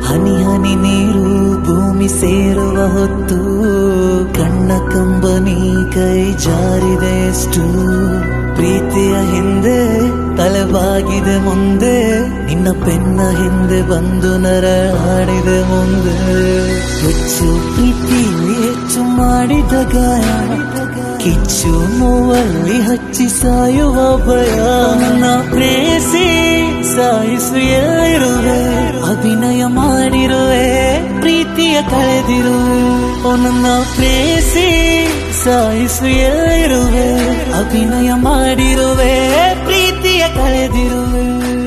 ಹನಿ ಹನಿ ನೀರು ಭೂಮಿ ಸೇರುವ ಹೊತ್ತು ಕಣ್ಣ ಕಂಬನಿ ಕೈ ಜಾರಿದೆ ಎಷ್ಟು ಪ್ರೀತಿಯ ಹಿಂದೆ ತಲೆಬಾಗಿದೆ ಮುಂದೆ ನಿನ್ನ ಪೆನ್ನ ಹಿಂದೆ ಬಂದು ನರ ಆಡಿದೆ ಮುಂದೆ ಹೆಚ್ಚು ಪ್ರೀತಿ ಹೆಚ್ಚು ಮಾಡಿದ ಗಾಯ ಕಿಚ್ಚು ನೋವಲ್ಲಿ ಹಚ್ಚಿ ಸಾಯುವ ಭಯ ನನ್ನ ಪ್ರೇಸಿ ಸಾಯಿಸು ಇರುವೆ ಅಭಿನಯ ಮಾಡಿರುವೆ ಪ್ರೀತಿಯ ಕಳೆದಿರುವೆ ಓ ನನ್ನ ಪ್ರೇಸಿ ಸಾಯಿಸು ಇರುವೆ ಅಭಿನಯ ಮಾಡಿರುವೆ ಪ್ರೀತಿಯ ಕಳೆದಿರುವೆ